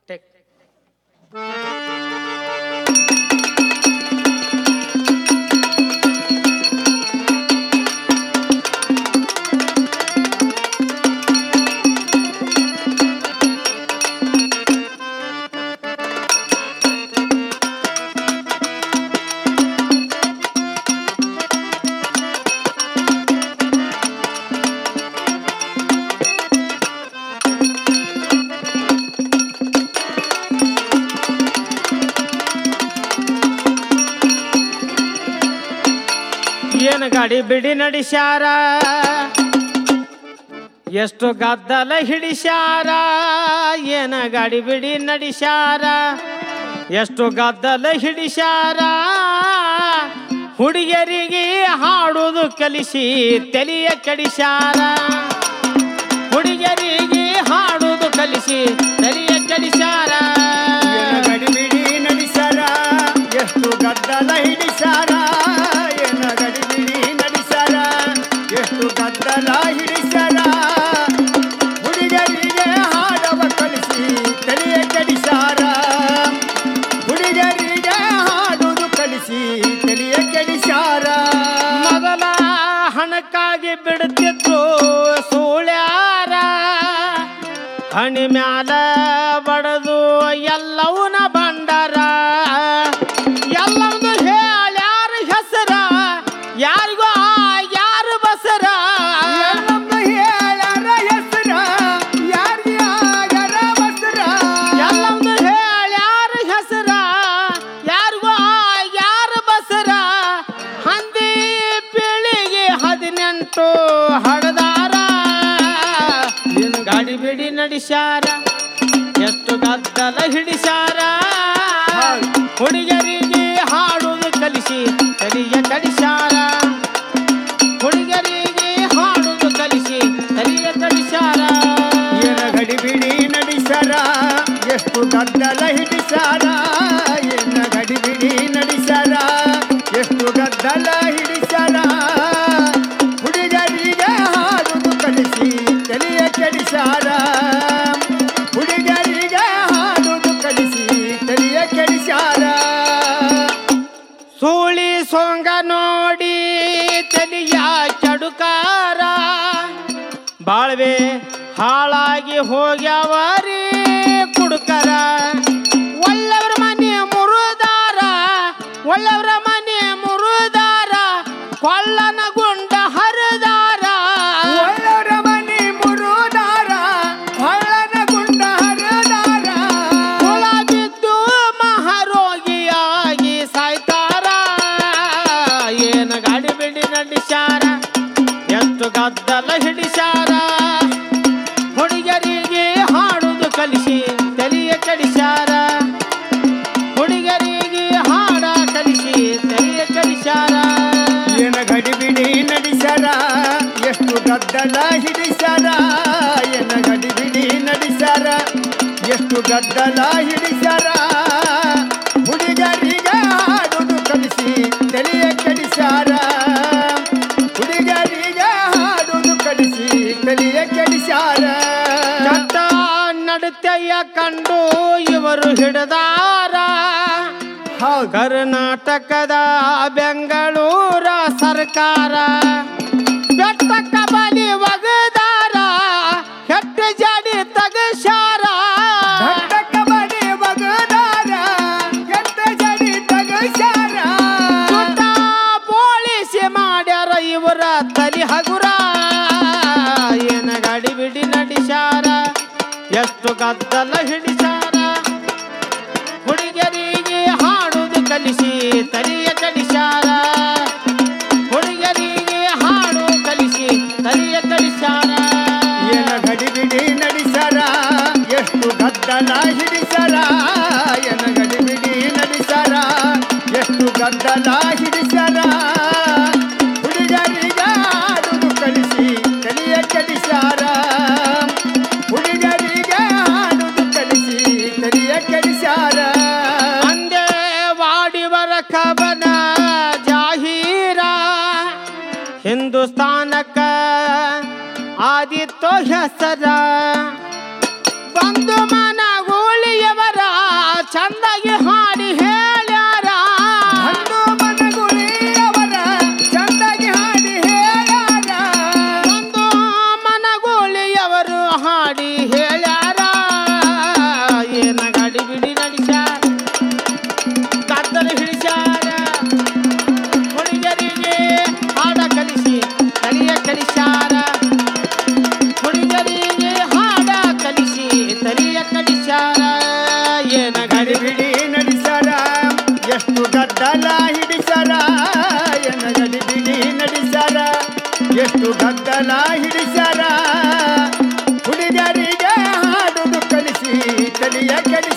tech ಏನು ಗಾಡಿ ಬಿಡಿ ನಡೆಸ್ಯಾರ ಎಷ್ಟು ಗದ್ದಲ ಹಿಡಿಸ್ಯಾರ ಏನ ಗಾಡಿ ಬಿಡಿ ನಡೆಸ್ಯಾರ ಎಷ್ಟು ಗದ್ದಲ ಹಿಡಿಸ್ಯಾರ ಹುಡುಗಿಯರಿಗೆ ಹಾಡುವುದು ಕಲಿಸಿ ತಲೆಯ ಕೆಡಿಸ್ಯಾರ ಹುಡುಗಿಯರಿಗೆ ಹಾಡುವುದು ಕಲಿಸಿ ತಲೆಯ ಕೆಡಿಸ್ಯಾರ ಏನ ಗಡಿಬಿಡಿ ನಡೆಸ್ಯಾರ ಎಷ್ಟು ಗದ್ದಲ ಹಿಡಿಸ್ಯಾರ ಏನ ಗಡಿಬಿಡಿ ನಡೆಸ್ಯಾರ ಎಷ್ಟು ಗದ್ದಲ ಹಿಡಿಸ್ಯಾರ ಹುಡುಗರಿಗೆ ಹಾಡವ ಕಲಿಸಿ ತಲೆಯ ಕೆಡಿಸ್ಯಾರ ಹುಡುಗರಿಗೆ ಹಾಡುವುದು ಕಲಿಸಿ ತಲೆಯ ಕೆಡಿಸ್ಯಾರ ಮೊದಲ ಹಣಕ್ಕಾಗಿ ಬಿಡ್ತಿದ್ರು ಸೂಳ್ಯಾರ ಹಣಿ ಮ್ಯಾಲ ಬಡದು ಎಲ್ಲವನ್ನ ಬಂಡಾರ ಎಲ್ಲವನ್ನೂ ಹೇಳ್ಯಾರ ಹೆಸರ ಯಾರಿಗೂ ಯಾರು ಬಸರ ಎಲ್ಲಮ್ಮ ಹೇಳ್ಯಾರ ಹೆಸರ ಯಾರಿಗೆ ಆಗ್ಯಾರ ಬಸರ ಎಲ್ಲವನ್ನೂ ಹೇಳ್ಯಾರ ಹೆಸರ ಯಾರಿಗೂ ಯಾರು ಬಸರ ಹಂದಿ ಪೀಳಿಗೆ ಹದಿನೆಂಟು ಹಡದಾರ ಏನು ಗಾಡಿ ಬಿಡಿ ನಡೆಸ್ಯಾರ ಎಷ್ಟು ಗದ್ದಲ ಹಿಡಿಸ್ಯಾರ ಹುಡುಗರಿಗೆ ಹಾಡುವುದು ಕಲಿಸಿ ತಲೆಯ ಕಡಿಸ್ಯಾರ ಹುಡುಗರಿಗೆ ಹಾಡುವುದು ಕಲಿಸಿ ತಲೆಯ ಕಡಿಸ್ಯಾರ ಏನ ಗಡಿಬಿಡಿ ನಡೆಸ್ಯಾರ ಎಷ್ಟು ಗದ್ದಲ ಹಿಡಿಸ್ಯಾರ ಏನ ಗಡಿಬಿಡಿ ನಡೆಸ್ಯಾರ ಎಷ್ಟು ಗದ್ದಲ ಹಿಡಿಸ್ಯಾರ ಹುಡುಗರಿಗೆ ಹಾಡುದು ಕಲಿಸಿ ತಲೆಯ ಕೆಡಿಸ್ಯಾರ ಹುಡುಗರಿಗೆ ಹಾಡುದು ಕಲಿಸಿ ತಲೆಯ ಕೆಡಿಸ್ಯಾರ ಸೂಳಿ ಸೊಂಗ ನೋಡಿ ತಲಿಯ ಚಡುಕಾರ ಬಾಳ್ವೆ ಹಾಳಾಗಿ ಹೋಗ್ಯಾವರಿ ಕುಡುಕರ ಒಳ್ಳೆಯವ್ರ ಮನೆ ಮುರುದಾರ ಒಳ್ಳೆಯವ್ರ ಮನೆ ಮುರುದಾರ ಕೊಳ್ಳನ ಗುಂಡ ಹರಿದಾರ ಒಳ್ಳರ ಮನೆ ಮುರುದಾರ ಹೊಳ್ಳನ ಗುಂಡ ಹರದಾರ ಹುಳ ಬಿದ್ದು ಮಹಾರೋಗಿಯಾಗಿ ಸಾಯ್ತಾರ ಏನು ಗಾಡಿ ಬಿಡಿ ನಡೆಸ್ಯಾರ ಎಷ್ಟು ಗದ್ದಲ ಹಿಡಿಸ್ಯಾರ ಹುಡುಗರಿಗೆ ಹಾಡುದು ಕಲಿಸಿ ತಲೆಯ ಕೆಡಿಸ್ಯಾರ ಹುಡುಗರಿಗೆ ಹಾಡ ಕಲಿಸಿ ತಲೆಯ ಕೆಡಿಸ್ಯಾರ ಏನ ಗಡಿಬಿಡಿ ನಡೆಸ್ಯಾರ ಎಷ್ಟು ಗದ್ದಲ ಹಿಡಿಸ್ಯಾರ ಏನ ಗಡಿಬಿಡಿ ನಡೆಸ್ಯಾರ ಎಷ್ಟು ಗದ್ದಲ ಹಿಡಿಸ್ಯಾರ ಹುಡುಗರಿಗೆ ಹಾಡುದು ಕಲಿಸಿ ತಲೆಯ ಕೆಡಿಸ್ಯಾರ ಹುಡುಗರಿಗೆ ಹಾಡುದು ಕಲಿಸಿ ತಲೆಯ ಕೆಡಿಸ್ಯಾರ ಚಟ್ಟ ನಡತೆಯ ಕಂಡು ಇವರು ಹಿಡಿದಾರ ಹೌದು ಕರ್ನಾಟಕದ ಬೆಂಗಳೂರ ಸರ್ಕಾರ ಬೆಟ್ಟಕ್ಕ ಬಲಿ ಒಗದಾರ ಹೆಟ್ಟ ಜಾಡಿ ತಗಸಾರ ದಂಡ ಕಬಡ್ಡಿ ಬಗದಾರ ಕೆಟ್ಟ ಜಡಿ ತಗಸ್ಯಾರ ಸುತ್ತ ಪೋಲಿಸಿ ಮಾಡ್ಯಾರ ಇವರ ತಲಿ ಹಗುರ ಏನ ಗಾಡಿ ಬಿಡಿ ನಡೆಸ್ಯಾರ ಎಷ್ಟು ಗದ್ದಲ ಹಿಡಿಸಾರ ಹುಡುಗರಿಗೆ ಹಾಡುದು ಕಲಿಸಿ ತಲೆಯ ಕಡಿಸ್ಯಾರ ಹುಡುಗರಿಗೆ ಹಾಡು ಕಲಿಸಿ ತಲೆಯ ಕಡಿಸ್ಯಾರ ಏನ ಗಡಿಬಿಡಿ ನಡೆಸ್ಯಾರ ಎಷ್ಟು ಗದ್ದಲ ಹಿಡಿಸ್ಯಾರ ಏನ ಗಡಿಬಿಡಿ ನಡೆಸ್ಯಾರ ಎಷ್ಟು ಗದ್ದಲ ಹಿಡಿಸ್ಯಾರ ಹುಡುಗರಿಗೆ ಹಾಡುದು ಕಲಿಸಿ ತಲೆಯ ಕೆಡಿಸ್ಯಾರ ಹುಡುಗರಿಗೆ ಹಾಡುದು ಕಲಿಸಿ ತಲೆಯ ಕೆಡಿಸ್ಯಾರ ಅಂದೇ ವಾಡಿವರ ಕಬನ ಜಾಹೀರ ಹಿಂದೂಸ್ತಾನಕ್ಕ ಆದಿತ್ಯ ಹೆಸರ ಬಂದು ಮನ ಗೋಳಿಯವ ನಡೆಸ್ಯಾರ ಏನ ಗಡಿ ಗಡಿಬಿಡಿ ನಡೆಸ್ಯಾರ ಎಷ್ಟು ಗದ್ದಲ ಹಿಡಿಸ್ಯಾರ ಎನ್ನ ಗಡಿಬಿಡಿ ನಡೆಸ್ಯಾರ ಎಷ್ಟು ಗದ್ದಲ ಹಿಡಿಸ್ಯಾರ ಹುಡುಗರಿಗೆ ಹಾಡುದು ಕಲಿಸಿ ತಲೆಯ ಕೆಡಿಸ್ಯಾರ